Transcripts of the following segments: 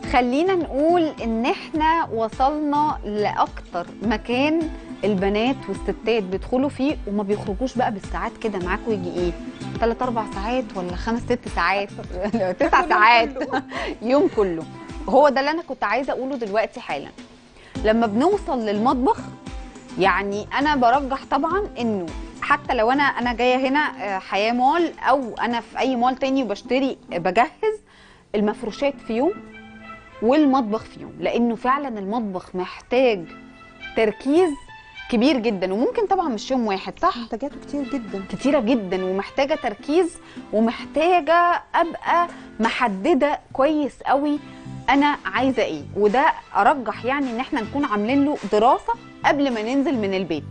خلينا نقول ان احنا وصلنا لاكتر مكان البنات والستات بيدخلوا فيه وما بيخرجوش بقى بالساعات كده معاكوا يجي ايه 3 4 ساعات ولا 5 6 ساعات 9 ساعات يوم كله هو ده اللي انا كنت عايزه اقوله دلوقتي حالا لما بنوصل للمطبخ يعني انا برجح طبعا انه حتى لو انا انا جايه هنا آه، حياه مول او انا في اي مول تاني وبشتري بجهز المفروشات في يوم والمطبخ في يوم لانه فعلا المطبخ محتاج تركيز كبير جدا وممكن طبعا مش يوم واحد صح منتجاته كتير جدا كتيرة جدا ومحتاجة تركيز ومحتاجة أبقى محددة كويس قوي أنا عايزة إيه وده أرجح يعني إن إحنا نكون عاملين له دراسة قبل ما ننزل من البيت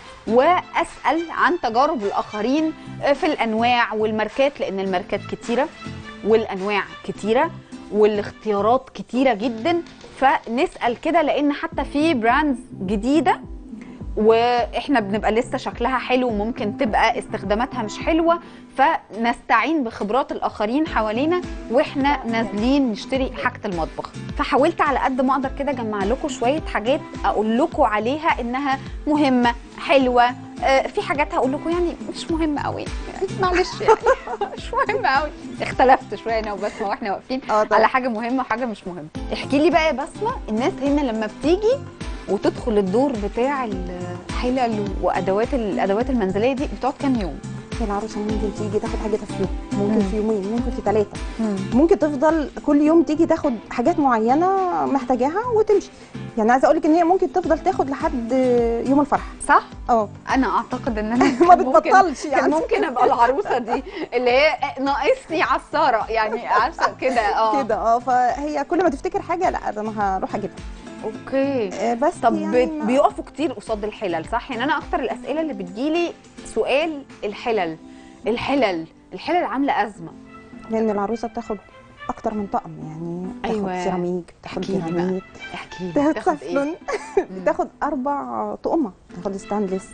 وأسأل عن تجارب الآخرين في الأنواع والماركات لأن الماركات كتيرة والأنواع كتيرة والاختيارات كتيرة جدا فنسأل كده لأن حتى في براندز جديدة واحنا بنبقى لسه شكلها حلو وممكن تبقى استخداماتها مش حلوه فنستعين بخبرات الاخرين حوالينا واحنا نازلين نشتري حاجه المطبخ فحاولت على قد ما اقدر كده اجمع لكم شويه حاجات اقول لكم عليها انها مهمه حلوه آه، في حاجات هقول لكم يعني مش مهمه قوي يعني معلش يعني مش مهمه قوي اختلفت شويه انا وبسمه واحنا واقفين اه طبعا على حاجه مهمه وحاجه مش مهمه احكي لي بقى يا بسمه الناس هنا لما بتيجي وتدخل الدور بتاع الحلل وادوات الادوات المنزليه دي بتقعد كام يوم هي العروسه ممكن تيجي تاخد حاجتها في يوم ممكن مم. في يومين ممكن في ثلاثه ممكن تفضل كل يوم تيجي تاخد حاجات معينه محتاجاها وتمشي يعني عايزه اقول لك ان هي ممكن تفضل تاخد لحد يوم الفرح صح اه انا اعتقد ان انا ما كان ممكن- بتبطلش كان يعني ممكن ابقى العروسه دي اللي هي ناقصني عصاره يعني عارفه كده اه كده اه فهي كل ما تفتكر حاجه لا ده انا هروح اجيبها اوكي آه، بس طب يعني بت- ما- بيقفوا كتير قصاد الحلل صح يعني انا اكتر الاسئله اللي بتجيلي سؤال الحلل الحلل الحلل عامله ازمه لان العروسه بتاخد اكتر من طقم يعني تاخد أيوة. سيراميك تاخد احكي لي بقى. جرانيت احكي لي تاخد بتاخد ايه تفلون بتاخد اربع طقمه تاخد ستانلس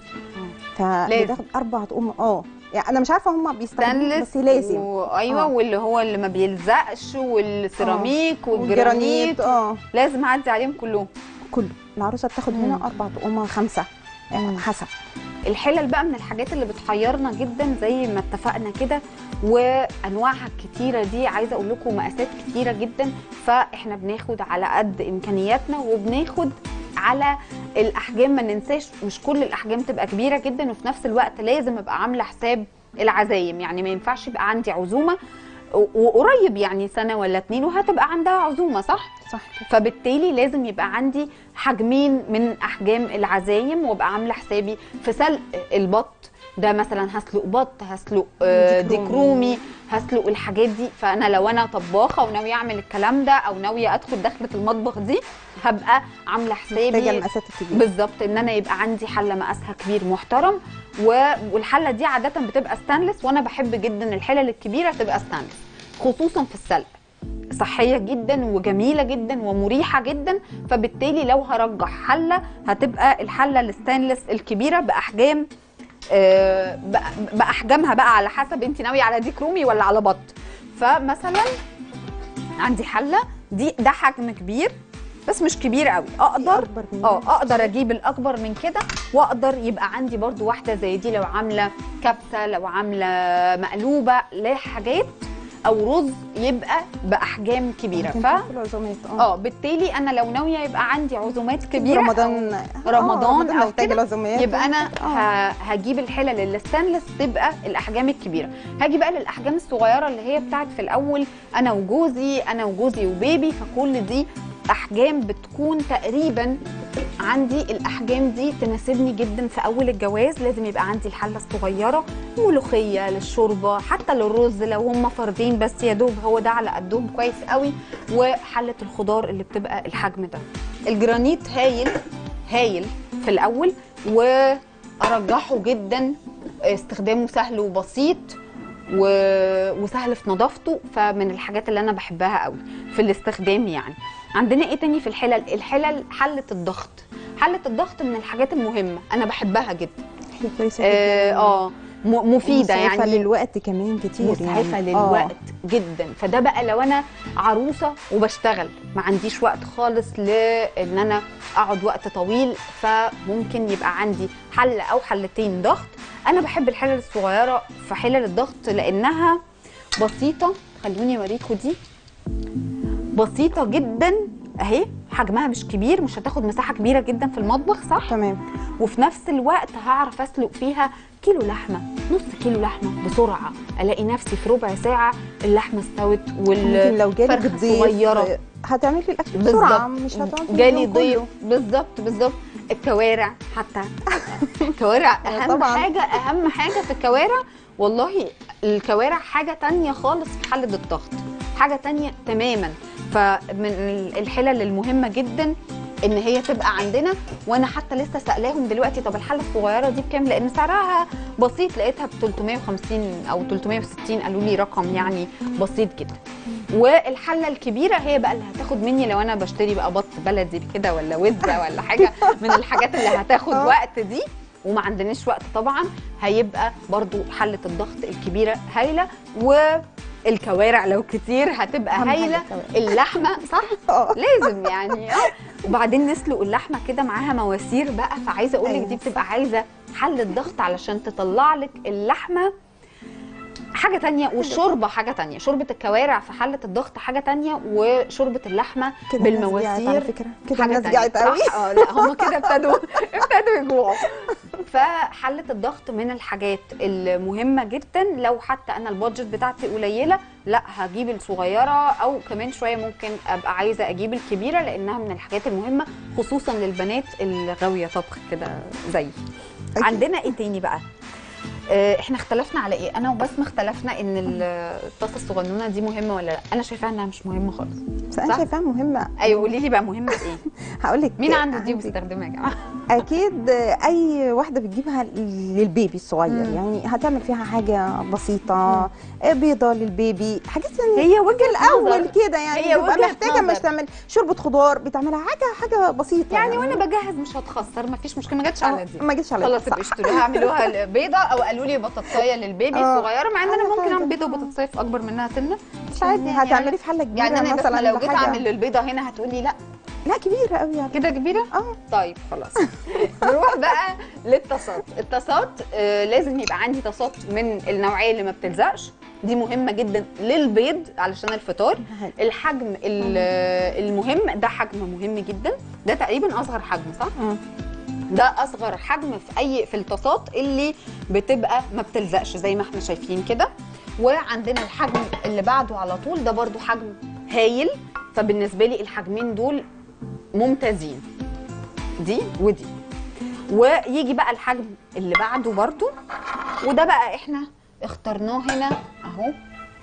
لازم. فبتاخد اربع طقمه اه يعني انا مش عارفه هم بيستخدموا ستانلس بس لازم و... ايوه آه. واللي هو اللي ما بيلزقش والسيراميك والجرانيت والجرانيت اه لازم اعدي عليهم كلهم كله العروسه بتاخد مم. هنا اربع طقمه خمسه مم. حسب الحلل بقى من الحاجات اللي بتحيرنا جدا زي ما اتفقنا كده وانواعها الكتيره دي عايزه اقول لكم مقاسات كتيره جدا فاحنا بناخد على قد امكانياتنا وبناخد على الاحجام ما ننساش مش كل الاحجام تبقى كبيره جدا وفي نفس الوقت لازم ابقى عامله حساب العزايم يعني ما ينفعش يبقى عندي عزومه و- وقريب يعني سنه ولا اتنين وهتبقى عندها عزومه صح صح كده. فبالتالي لازم يبقى عندي حجمين من احجام العزايم وابقى عامله حسابي في سلق البط ده مثلا هسلق بط هسلق آه، ديك ديك رومي. رومي هسلق الحاجات دي فانا لو انا طباخه وناويه اعمل الكلام ده او ناويه ادخل دخله المطبخ دي هبقى عامله محتاجه حسابي المقاسات الكبيره بالظبط ان انا يبقى عندي حله مقاسها كبير محترم و- والحله دي عاده بتبقى ستانلس وانا بحب جدا الحلل الكبيره تبقى ستانلس خصوصا في السلق صحيه جدا وجميله جدا ومريحه جدا فبالتالي لو هرجح حله هتبقى الحله الستانلس الكبيره باحجام آه، بأ- باحجامها بقى على حسب انت ناويه على ديك رومي ولا على بط فمثلا عندي حله دي ده حجم كبير بس مش كبير قوي اقدر اكبر من اه اقدر اجيب الاكبر من كده واقدر يبقى عندي برضو واحده زي دي لو عامله كبسه لو عامله مقلوبه لحاجات او رز يبقى باحجام كبيره ممكن ف في العزومات اه بالتالي انا لو ناويه يبقى عندي عزومات كبيره رمضان أو رمضان آه، أو محتاج كده، العزومات يبقى انا آه. ه- هجيب الحلل الستانلس تبقى الاحجام الكبيره هاجي بقى للاحجام الصغيره اللي هي بتاعت في الاول انا وجوزي انا وجوزي وبيبي فكل دي احجام بتكون تقريبا عندي الاحجام دي تناسبني جدا في اول الجواز لازم يبقى عندي الحله الصغيره ملوخيه للشوربه حتى للرز لو هم فردين بس يا دوب هو ده على قدهم كويس قوي وحله الخضار اللي بتبقى الحجم ده الجرانيت هايل هايل في الاول وارجحه جدا استخدامه سهل وبسيط و... وسهل في نظافته فمن الحاجات اللي انا بحبها قوي في الاستخدام يعني عندنا ايه تاني في الحلل الحلل حله الضغط حله الضغط من الحاجات المهمه انا بحبها جدا هي كويسه اه, جدا آه م- مفيده ومسعفة يعني للوقت كمان كتير مسعفه يعني. للوقت جدا فده بقى لو انا عروسه وبشتغل ما عنديش وقت خالص لان انا اقعد وقت طويل فممكن يبقى عندي حله او حلتين ضغط انا بحب الحلل الصغيره في حلل الضغط لانها بسيطه خلوني اوريكم دي بسيطه جدا اهي حجمها مش كبير مش هتاخد مساحه كبيره جدا في المطبخ صح تمام وفي نفس الوقت هعرف اسلق فيها كيلو لحمه نص كيلو لحمه بسرعه الاقي نفسي في ربع ساعه اللحمه استوت ممكن لو جالك والفرخه ضيف صغيره هتعملي لي الاكل بسرعه مش بالظبط هتقعدي جالي اليوم ضيف كله. بالظبط بالظبط الكوارع حتى الكوارع اهم طبعاً. حاجه اهم حاجه في الكوارع والله الكوارع حاجه تانية خالص في حله الضغط حاجه تانية تماما فمن الحلل المهمه جدا ان هي تبقى عندنا وانا حتى لسه سألاهم دلوقتي طب الحله الصغيره دي بكام لان سعرها بسيط لقيتها ب 350 او 360 قالوا لي رقم يعني بسيط جدا والحله الكبيره هي بقى اللي هتاخد مني لو انا بشتري بقى بط بلدي كده ولا وزه ولا حاجه من الحاجات اللي هتاخد آه. وقت دي وما عندناش وقت طبعا هيبقى برضو حله الضغط الكبيره هايله والكوارع لو كتير هتبقى أهم حاجة هايله الكوارع. اللحمه صح اه لازم يعني اه وبعدين نسلق اللحمه كده معاها مواسير بقى فعايزه اقول لك أيوة. دي بتبقى عايزه حله ضغط علشان تطلع لك اللحمه حاجه تانية والشوربه حاجه تانية شوربه الكوارع في حله الضغط حاجه تانية وشوربه اللحمه كده الناس جاعت على بالمواسير فكره كده حاجه الناس تانية جاعت قوي صح؟ اه لا هم كده ابتدوا ابتدوا يجوعوا فحله الضغط من الحاجات المهمه جدا لو حتى انا البادجت بتاعتي قليله لا هجيب الصغيره او كمان شويه ممكن ابقى عايزه اجيب الكبيره لانها من الحاجات المهمه خصوصا للبنات الغاويه طبخ كده زي أكيد. عندنا ايه تاني بقى آه، احنا اختلفنا على ايه انا وبسمه اختلفنا ان ال- الطاسه الصغنونه دي مهمه ولا لا انا شايفاها انها مش مهمه خالص بس انا صح؟ شايفاها مهمه ايوه قولي لي بقى مهمه ايه هقول لك مين عنده دي وبيستخدمها يا جماعه اكيد اي واحده بتجيبها للبيبي الصغير مم. يعني هتعمل فيها حاجه بسيطه بيضه للبيبي حاجات يعني هي وجهه الاول نظر. كده يعني هي بتبقى وجهة محتاجه مش نظر. تعمل شوربه خضار بتعملها حاجه حاجه بسيطه يعني وانا بجهز مش هتخسر ما فيش مشكله ما جاتش على دي ما جيتش على خلاص دي، يبقى صح. اشتروها اعملوها بيضه او قالوا لي بطاطسايه للبيبي آه. الصغيره مع ان انا أنا ممكن فاهمة. اعمل بيضه وبطاطسايه في اكبر منها سنه مش عادي يعني هتعملي في حله كبيره يعني انا مثلا مثلا لو جيت حاجة- اعمل البيضه هنا هتقولي لا لا كبيره قوي يعني كده كبيره اه طيب خلاص نروح بقى للطاسات الطاسات آه لازم يبقى عندي طاسات من النوعيه اللي ما بتلزقش دي مهمه جدا للبيض علشان الفطار الحجم ال- المهم ده حجم مهم جدا ده تقريبا اصغر حجم صح مم. ده اصغر حجم في اي في الطاسات اللي بتبقى ما بتلزقش زي ما احنا شايفين كده وعندنا الحجم اللي بعده على طول ده برضو حجم هايل فبالنسبه لي الحجمين دول ممتازين دي ودي ويجي بقى الحجم اللي بعده برضو وده بقى احنا اخترناه هنا اهو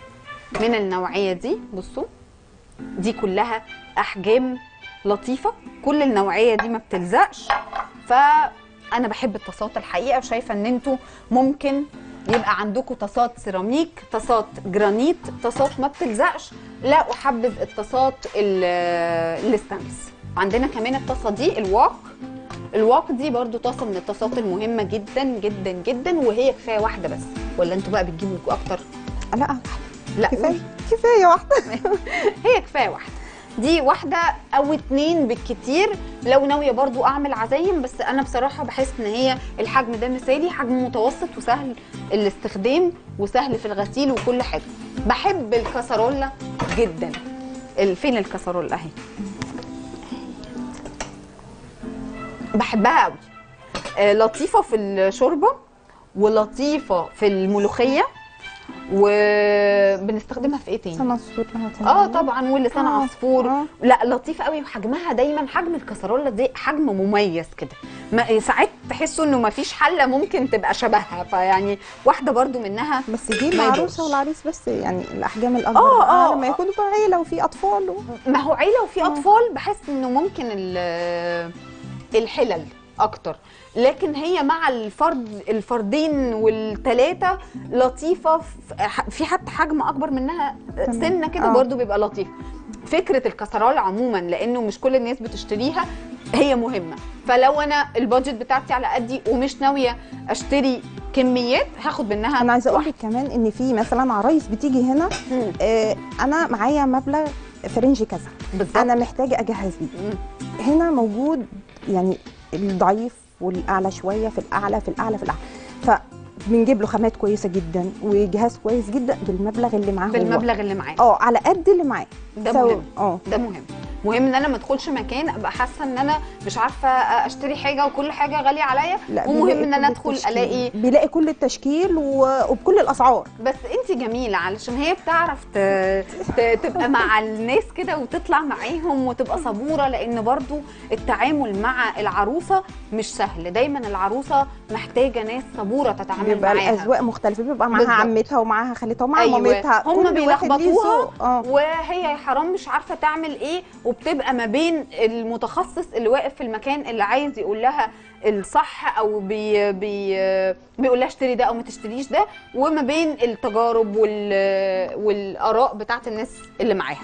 من النوعيه دي بصوا دي كلها احجام لطيفه كل النوعيه دي ما بتلزقش فانا بحب الطاسات الحقيقه وشايفه ان انتوا ممكن يبقى عندكم طاسات سيراميك طاسات جرانيت طاسات ما بتلزقش لا احبذ الطاسات ال- الستانلس عندنا كمان الطاسه دي الواك الواك دي برضو طاسه من الطاسات المهمه جدا جدا جدا وهي كفايه واحده بس ولا انتوا بقى بتجيبوا اكتر لا لا كفايه كفايه واحده هي كفايه واحده دي واحده او اتنين بالكتير لو ناويه برضو اعمل عزايم بس انا بصراحه بحس ان هي الحجم ده مثالي حجم متوسط وسهل الاستخدام وسهل في الغسيل وكل حاجه بحب الكسرولة جدا ال- فين الكسرولة اهي بحبها قوي آه، لطيفه في الشوربه ولطيفه في الملوخيه وبنستخدمها في ايه تاني سنة عصفور اه طبعا واللسان آه، عصفور آه. لا لطيف قوي وحجمها دايما حجم الكسرولة دي حجم مميز كده ما ساعات تحسوا انه ما فيش حله ممكن تبقى شبهها فيعني واحده برضو منها بس دي ما العروسه يدوش. والعريس بس يعني الاحجام الاكبر آه، بقى آه، لما آه. يكونوا بقى عيله وفي اطفال و... ما هو عيله وفي آه. اطفال بحس انه ممكن ال- الحلل اكتر لكن هي مع الفرد الفردين والثلاثه لطيفه في- في حتى حجم اكبر منها تمام. سنه كده آه. برضو بيبقى لطيف فكره الكسرال عموما لانه مش كل الناس بتشتريها هي مهمه فلو انا البادجت بتاعتي على قدي ومش ناويه اشتري كميات هاخد منها انا عايزه اقول واحدة. لك كمان ان في مثلا عرايس بتيجي هنا مم. آه انا معايا مبلغ في رينج كذا بالظبط انا محتاجه اجهز بيه مم. هنا موجود يعني الضعيف والاعلى شويه في الاعلى في الاعلى في الاعلى فبنجيب له خامات كويسه جدا وجهاز كويس جدا بالمبلغ اللي معاه هو. بالمبلغ اللي معاه اه على قد اللي معاه ده سو- مهم اه ده مهم مهم ان انا ما ادخلش مكان ابقى حاسه ان انا مش عارفه اشتري حاجه وكل حاجه غاليه عليا لا ومهم بيلاقي ان انا كل ادخل التشكيل. الاقي بيلاقي كل التشكيل و- وبكل الاسعار بس انت جميله علشان هي بتعرف ت... ت... تبقى مع الناس كده وتطلع معاهم وتبقى صبوره لان برضو التعامل مع العروسه مش سهل دايما العروسه محتاجه ناس صبوره تتعامل بيبقى معاها الاذواق مختلفه بيبقى معاها بالظبط. عمتها ومعاها خالتها ومعاها أيوة. مامتها هم كل واحد ليه بيلخبطوها ذوق. اه وهي يا حرام مش عارفه تعمل ايه وبتبقى ما بين المتخصص اللي واقف في المكان اللي عايز يقول لها الصح او بي بي بيقول لها اشتري ده او ما تشتريش ده وما بين التجارب وال والاراء بتاعت الناس اللي معاها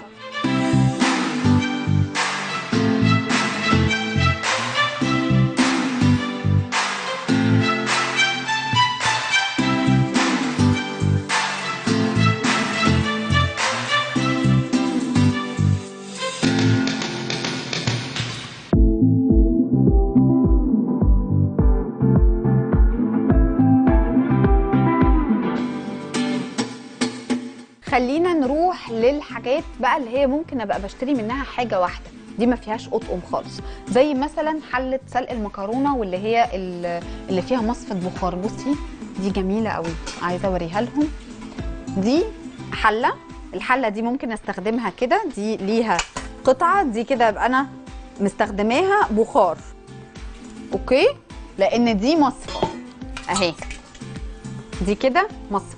خلينا نروح للحاجات بقى اللي هي ممكن ابقى بشتري منها حاجه واحده دي ما فيهاش اطقم خالص زي مثلا حله سلق المكرونه واللي هي ال- اللي فيها مصفى بخار بصي دي جميله قوي عايزه اوريها لهم دي حله الحله دي ممكن استخدمها كده دي ليها قطعه دي كده ابقى انا مستخدماها بخار اوكي لان دي مصفى اهي دي كده مصفى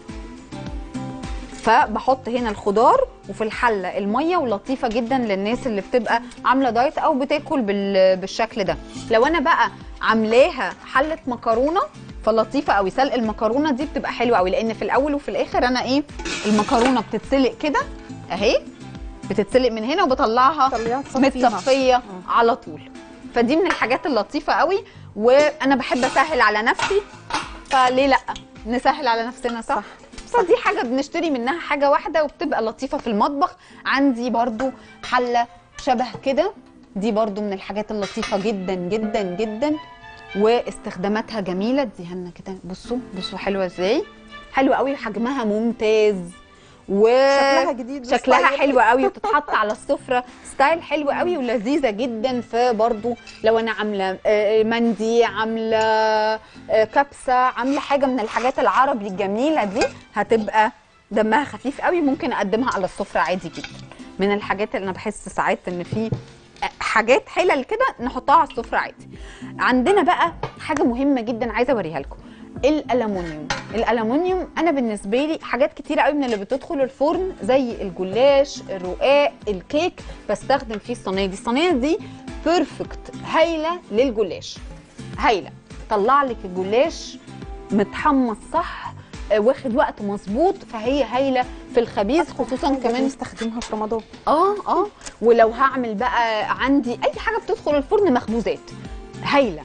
فبحط هنا الخضار وفي الحله الميه ولطيفه جدا للناس اللي بتبقى عامله دايت او بتاكل بال- بالشكل ده لو انا بقى عاملاها حله مكرونه فلطيفه قوي سلق المكرونه دي بتبقى حلوه قوي لان في الاول وفي الاخر انا ايه المكرونه بتتسلق كده اهي بتتسلق من هنا وبطلعها طلعيها تصفيها. متصفيه على طول فدي من الحاجات اللطيفه قوي وانا بحب اسهل على نفسي فليه لا نسهل على نفسنا صح, صح. فدي حاجه بنشتري منها حاجه واحده وبتبقى لطيفه في المطبخ عندي برضو حله شبه كده دي برضو من الحاجات اللطيفه جدا جدا جدا واستخداماتها جميله اديها لنا كده بصوا بصوا حلوه ازاي حلوه قوي وحجمها ممتاز و شكلها جديد شكلها وستايل. حلو قوي وتتحط على السفره ستايل حلو قوي ولذيذه جدا فبرضو لو انا عامله آه، مندي عامله آه، كبسه عامله حاجه من الحاجات العربي الجميله دي هتبقى دمها خفيف قوي ممكن اقدمها على السفره عادي جدا من الحاجات اللي انا بحس ساعات ان في حاجات حلل كده نحطها على السفره عادي عندنا بقى حاجه مهمه جدا عايزه اوريها لكم الالومنيوم الالومنيوم انا بالنسبه لي حاجات كتيره قوي من اللي بتدخل الفرن زي الجلاش الرقاق الكيك بستخدم فيه الصينيه دي الصينيه دي بيرفكت هايله للجلاش هايله طلع لك الجلاش متحمص صح آه، واخد وقت مظبوط فهي هايله في الخبيز خصوصا كمان نستخدمها في رمضان اه اه ولو هعمل بقى عندي اي حاجه بتدخل الفرن مخبوزات هايله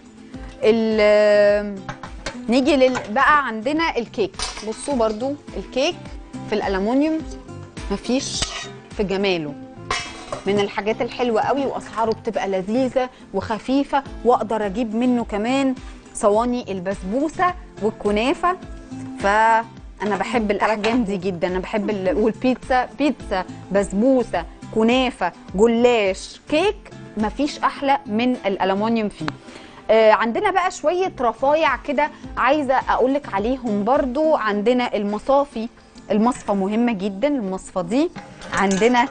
ال نيجي لل بقى عندنا الكيك بصوا برضو الكيك في الالومنيوم مفيش في جماله من الحاجات الحلوه قوي واسعاره بتبقى لذيذه وخفيفه واقدر اجيب منه كمان صواني البسبوسه والكنافه فانا بحب الاحجام دي جدا انا بحب ال... والبيتزا بيتزا بسبوسه كنافه جلاش كيك مفيش احلى من الالومنيوم فيه آه، عندنا بقى شويه رفايع كده عايزه اقول لك عليهم برضو عندنا المصافي المصفى مهمه جدا المصفى دي عندنا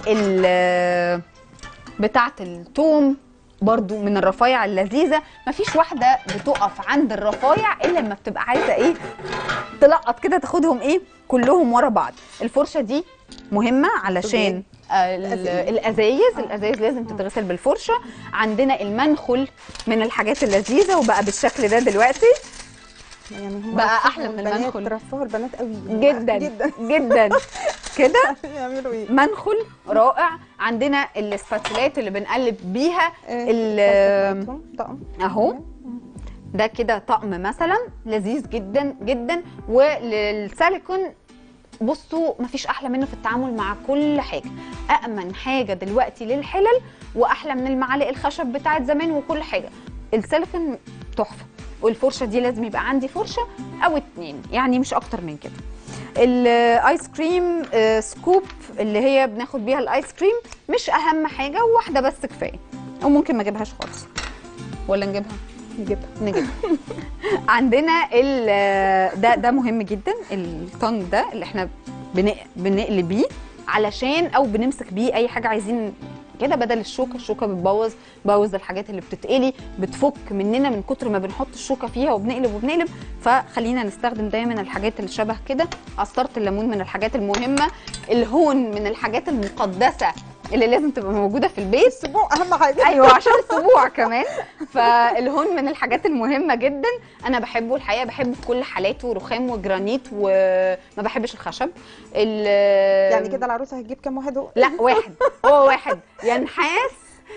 ال بتاعه الثوم برضو من الرفايع اللذيذه مفيش واحده بتقف عند الرفايع الا لما بتبقى عايزه ايه تلقط كده تاخدهم ايه كلهم ورا بعض الفرشه دي مهمه علشان آه، ال- الازايز الازايز لازم تتغسل بالفرشه عندنا المنخل من الحاجات اللذيذه وبقى بالشكل ده دلوقتي يعني هم بقى رفهوا أحلى من البنات- المنخل. رفهوا البنات قوي جدا جدا جدا كده يعملوا ايه منخل رائع عندنا الاسباتولات اللي بنقلب بيها ال- طقم اهو ده كده طقم مثلا لذيذ جدا جدا وللسيليكون بصوا مفيش احلى منه في التعامل مع كل حاجه امن حاجه دلوقتي للحلل واحلى من المعالق الخشب بتاعت زمان وكل حاجه السيليكون تحفه والفرشه دي لازم يبقى عندي فرشه او اتنين يعني مش اكتر من كده الايس كريم آه، سكوب اللي هي بناخد بيها الايس كريم مش اهم حاجه وواحده بس كفايه او ممكن ما اجيبهاش خالص ولا نجيبها نجيبها نجيبها عندنا ال- ده ده مهم جدا الطنج ده اللي احنا بن- بنقلب بيه علشان او بنمسك بيه اي حاجه عايزين كده بدل الشوكه الشوكه بتبوظ بوظ الحاجات اللي بتتقلي بتفك مننا من كتر ما بنحط الشوكه فيها وبنقلب وبنقلب فخلينا نستخدم دايما الحاجات اللي شبه كده قسطره الليمون من الحاجات المهمه الهون من الحاجات المقدسه اللي لازم تبقى موجوده في البيت السبوع اهم حاجه ايوه عشان السبوع كمان فالهون من الحاجات المهمه جدا انا بحبه الحقيقه بحبه في كل حالاته رخام وجرانيت وما بحبش الخشب ال- يعني كده العروسه هتجيب كام واحد هو؟ لا واحد هو واحد يا نحاس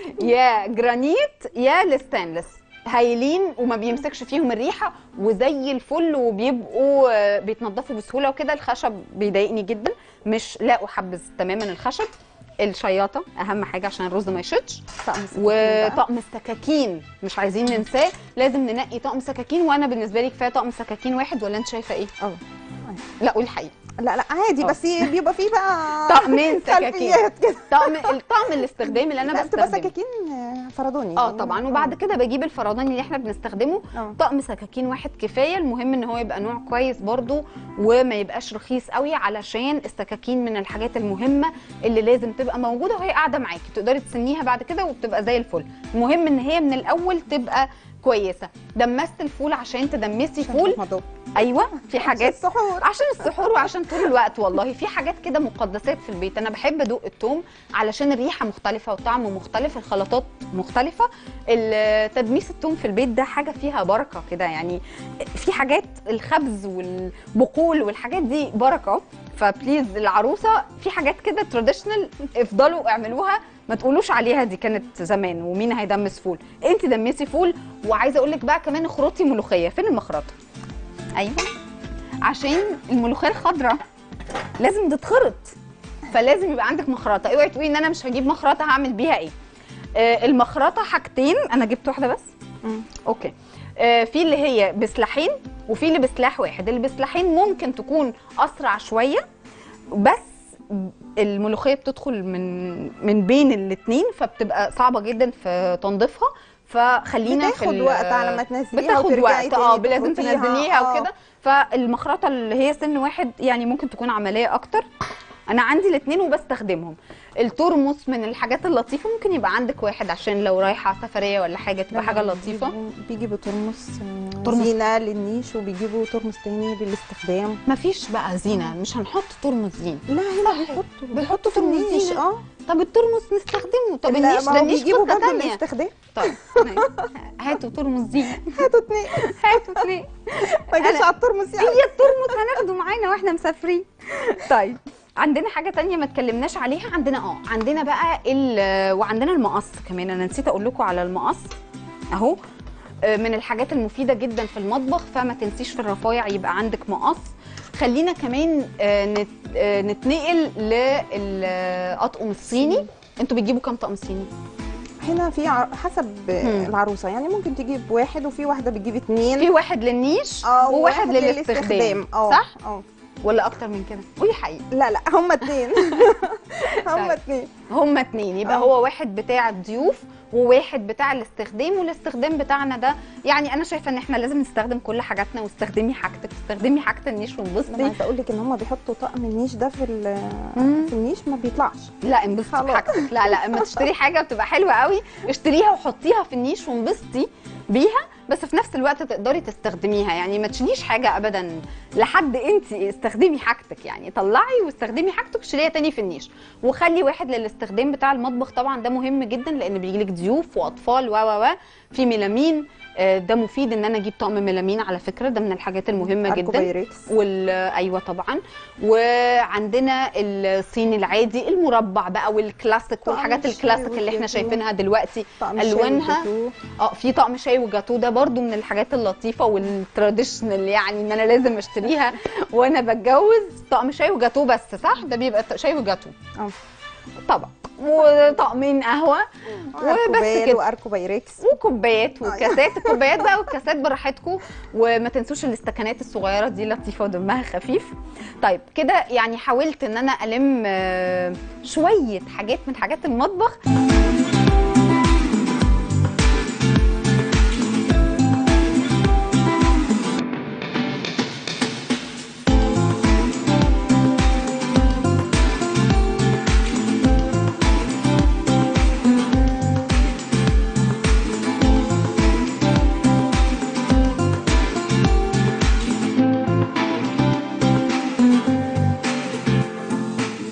يا جرانيت يا الستانلس هايلين وما بيمسكش فيهم الريحه وزي الفل وبيبقوا آه، بيتنضفوا بسهوله وكده الخشب بيضايقني جدا مش لا احبذ تماما الخشب الشياطه اهم حاجه عشان الرز ما يشطش طقم السكاكين بقى. وطقم السكاكين مش عايزين ننساه لازم ننقي طقم سكاكين وانا بالنسبه لي كفايه طقم سكاكين واحد ولا انت شايفه ايه اه لا قولي الحقيقه لا لا عادي آه. بس بيبقى فيه بقى طقمين سكاكين خلفيات كده طقم الطقم الاستخدام اللي انا لا بتبقى بستخدمه سكاكين آه، فرداني اه يعني. طبعا وبعد كده بجيب الفرداني اللي احنا بنستخدمه اه طقم سكاكين واحد كفايه المهم ان هو يبقى نوع كويس برضو وما يبقاش رخيص قوي علشان السكاكين من الحاجات المهمه اللي لازم تبقى موجوده وهي قاعده معاكي تقدري تسنيها بعد كده وبتبقى زي الفل المهم ان هي من الاول تبقى كويسه دمست الفول عشان تدمسي فول مضوب. ايوه في حاجات السحور عشان السحور وعشان طول الوقت والله في حاجات كده مقدسات في البيت انا بحب ادوق التوم علشان الريحه مختلفه والطعم مختلف الخلطات مختلفه ال- تدميس التوم في البيت ده حاجه فيها بركه كده يعني في حاجات الخبز والبقول والحاجات دي بركه فبليز العروسه في حاجات كده تراديشنال افضلوا اعملوها ما تقولوش عليها دي كانت زمان ومين هيدمس فول انت دمسي فول وعايزه اقول لك بقى كمان اخرطي ملوخيه فين المخرطه ايوه عشان الملوخيه الخضراء لازم تتخرط فلازم يبقى عندك مخرطه اوعي تقولي ان انا مش هجيب مخرطه هعمل بيها ايه آه المخرطه حاجتين انا جبت واحده بس مم. اوكي آه في اللي هي بسلاحين وفي اللي بسلاح واحد اللي بسلاحين ممكن تكون اسرع شويه بس الملوخيه بتدخل من من بين الاثنين فبتبقى صعبه جدا في تنظيفها فخلينا في بتاخد ال- وقت على ما تنزليها بتاخد وترجعي وقت تاني اه لازم تخرطيها. تنزليها آه. وكده فالمخرطه اللي هي سن واحد يعني ممكن تكون عمليه اكتر انا عندي الاثنين وبستخدمهم الترمس من الحاجات اللطيفه ممكن يبقى عندك واحد عشان لو رايحه سفريه ولا حاجه تبقى حاجه لطيفه بيجيبوا- بيجيبوا ترمس آه، ترمس. زينه للنيش وبيجيبوا ترمس تاني للاستخدام مفيش بقى زينه مش هنحط ترمس زينه لا هنا بيحطوا بيحطوا في ترمس النيش زينة. اه طب الترمس نستخدمه طب لا، النيش ما ده هو النيش بيجيبوا قصه برضه ثانيه للاستخدام طيب هاتوا ترمس زينه هاتوا اتنين هاتوا اثنين ما جاش أنا- على الترمس يعني هي الترمس هناخده معانا واحنا مسافرين طيب عندنا حاجه تانية ما اتكلمناش عليها عندنا اه عندنا بقى ال وعندنا المقص كمان انا نسيت اقول لكم على المقص اهو آه، من الحاجات المفيده جدا في المطبخ فما تنسيش في الرفايع يبقى عندك مقص خلينا كمان آه، نت- آه، نتنقل للأطقم الصيني انتوا بتجيبوا كام طقم صيني هنا في ع- حسب مم. العروسه يعني ممكن تجيب واحد وفي واحده بتجيب اتنين في واحد للنيش اه وواحد للاستخدام اه صح اه ولا اكتر من كده قولي حقيقي لا لا هما اتنين طيب. هما اتنين هما اتنين يبقى آه. هو واحد بتاع الضيوف وواحد بتاع الاستخدام والاستخدام بتاعنا ده يعني انا شايفه ان احنا لازم نستخدم كل حاجاتنا واستخدمي حاجتك واستخدمي حاجه النيش انا وانبسطي عايزه اقول لك ان هما بيحطوا طقم النيش ده في ال- مم. في النيش ما بيطلعش لا انبسطي خلاص. بحاجتك لا لا اما تشتري حاجه بتبقى حلوه قوي اشتريها وحطيها في النيش وانبسطي بيها بس في نفس الوقت تقدري تستخدميها يعني ما تشيليش حاجه ابدا لحد انت استخدمي حاجتك يعني طلعي واستخدمي حاجتك وشيليها تاني في النيش وخلي واحد للاستخدام بتاع المطبخ طبعا ده مهم جدا لان بيجيلك ضيوف واطفال و و و في ميلامين آه، ده مفيد ان انا اجيب طقم ميلامين على فكره ده من الحاجات المهمه جدا أركوبايركس. وال ايوه طبعا وعندنا الصين العادي المربع بقى والكلاسيك طقم والحاجات الشاي الكلاسيك اللي احنا والجاتوه. شايفينها دلوقتي طقم الشاي الوانها والجاتوه. اه في طقم شاي وجاتوه ده برضو من الحاجات اللطيفه والتراديشنال يعني ان انا لازم اشتريها وانا بتجوز طقم شاي وجاتوه بس صح ده بيبقى شاي وجاتوه اه طبعا وطقمين قهوه وبس أركوبال كده واركوبايركس وكوبايات وكاسات الكوبايات بقى والكاسات براحتكم وما تنسوش الاستكانات الصغيره دي لطيفه ودمها خفيف طيب كده يعني حاولت ان انا الم آه، شويه حاجات من حاجات المطبخ